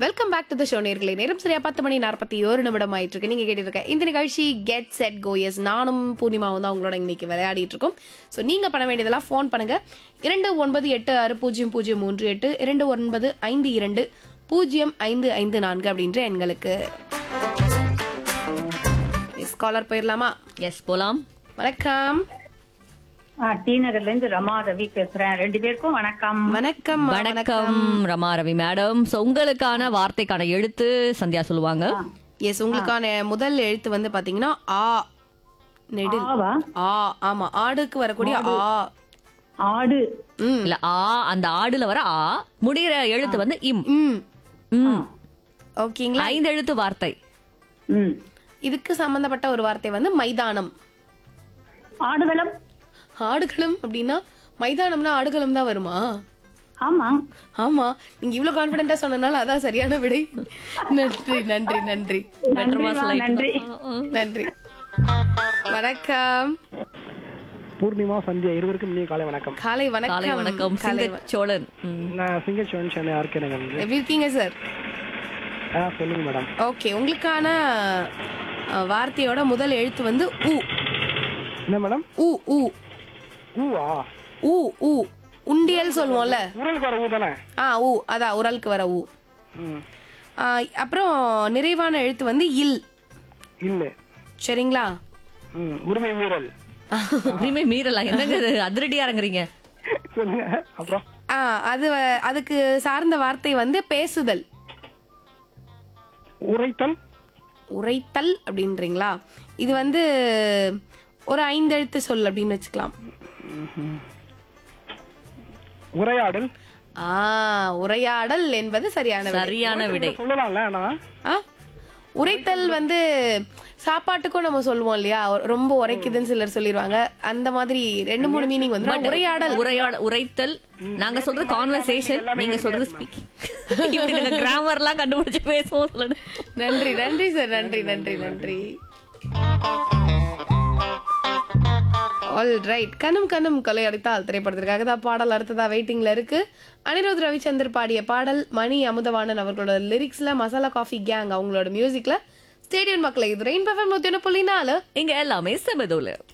Welcome back to the show நேர்களே நேரம் சரியா பத்து மணி நாற்பத்தி ஒரு நிமிடம் ஆயிட்டு இருக்கு நீங்க கேட்டு இருக்க இந்த நிகழ்ச்சி கெட் செட் கோயஸ் நானும் பூர்ணிமாவும் தான் உங்களோட இன்னைக்கு விளையாடிட்டு இருக்கோம் ஸோ நீங்க பண்ண வேண்டியதெல்லாம் ஃபோன் பண்ணுங்க இரண்டு ஒன்பது எட்டு ஆறு பூஜ்ஜியம் பூஜ்ஜியம் மூன்று எட்டு இரண்டு ஒன்பது ஐந்து இரண்டு பூஜ்ஜியம் ஐந்து ஐந்து நான்கு அப்படின்ற எண்களுக்கு ஸ்காலர் போயிடலாமா எஸ் போலாம் வணக்கம் ஆ, டி நகர்ல இருந்து ரமா ரவி பேசுறேன் ரெண்டு பேருக்கும் வணக்கம் வணக்கம் வணக்கம் ரமா ரவி மேடம் சோ உங்களுக்கான வார்த்தைக்கான எழுத்து சந்தியா சொல்லுவாங்க எஸ் உங்களுக்கான முதல் எழுத்து வந்து பாத்தீங்கன்னா ஆ நெடில் ஆவா ஆ ஆமா ஆடுக்கு வரக்கூடிய ஆ ஆடு ம் இல்ல ஆ அந்த ஆடுல வர ஆ முடிகிற எழுத்து வந்து இம் ம் ம். ஓகேங்களா ஐந்து எழுத்து வார்த்தை ம் இதுக்கு சம்பந்தப்பட்ட ஒரு வார்த்தை வந்து மைதானம் ஆடுகளம் ஆடுகளம் அப்படின்னா மைதானம்னா ஆடுகளம் தான் வருமா ஆமா ஆமா நீங்க இவ்வளவு கான்பிடண்டா சொன்னனால அதான் சரியான விடை நன்றி நன்றி நன்றி நன்றி மா, நன்றி நன்றி வணக்கம் பூர்ணிமா சந்தியா இருவருக்கும் இனிய காலை வணக்கம் காலை வணக்கம் காலை வணக்கம் காலை சிங்க சோழன் ம். நான் சிங்க சிவன் சென்னை ஆர்கே நகர் இருந்து. எப்படி இருக்கீங்க சார் ஆ சொல்லுங்க மேடம் ஓகே உங்களுக்கான அஹ், வார்த்தையோட முதல் எழுத்து வந்து உ என்ன மேடம் உ உ ஊவா உ உ உண்டியல் சொல்லுவோம்ல உரலுக்கு வர ஊ தானே ஆ ஊ அதான் உரலுக்கு வர ஊ ம் ஆ, அப்புறம் நிறைவான எழுத்து வந்து இல் இல்ல சரிங்களா ம் உரிமை மீறல் உரிமை மீறலாம் என்னங்க இது அதிரடியா இறங்குறீங்க சொல்லுங்க அப்புறம் ஆ அது வ- அதுக்கு சார்ந்த வார்த்தை வந்து பேசுதல் உரைத்தல் உரைத்தல் அப்படின்றீங்களா இது வந்து ஒரு ஐந்தெழுத்து சொல் அப்படின்னு வச்சுக்கலாம் உரையாடல் ஆ உரையாடல் என்பது சரியான விடை. சரியான விடை சொல்லலாம்ல ஆனா ஆ உரைத்தல் வந்து சாப்பாட்டுக்கும் நம்ம சொல்லுவோம் இல்லையா ஒ- ரொம்ப உரைக்குதுன்னு சிலர் சொல்லிடுவாங்க அந்த மாதிரி ரெண்டு மூணு மீனிங் வந்து ஆனா உரையாடல் உரையாட உரைத்தல் நாங்க சொல்றது கான்வர்சேஷன் நீங்க சொல்றது ஸ்பீக்கிங் கிராமர்லாம் கண்டுபிடிச்சு பேசுவோம் சொல்லுங்க நன்றி நன்றி சார் நன்றி நன்றி நன்றி ஆல் ரைட் கண்ணும் கண்ணும் கொலை அடித்தால் திரைப்படத்திற்காக தான் பாடல் அடுத்ததா வெயிட்டிங்ல இருக்கு அனிருத் ரவிச்சந்தர் பாடிய பாடல் மணி அமுதவாணன் அவர்களோட லிரிக்ஸ்ல மசாலா காஃபி கேங் அவங்களோட மியூசிக்ல ஸ்டேடியம் மக்களை இது ரெயின் பஃபம் நூத்தி ஒன்று புள்ளி நாலு இங்க எல்லாமே செமதோல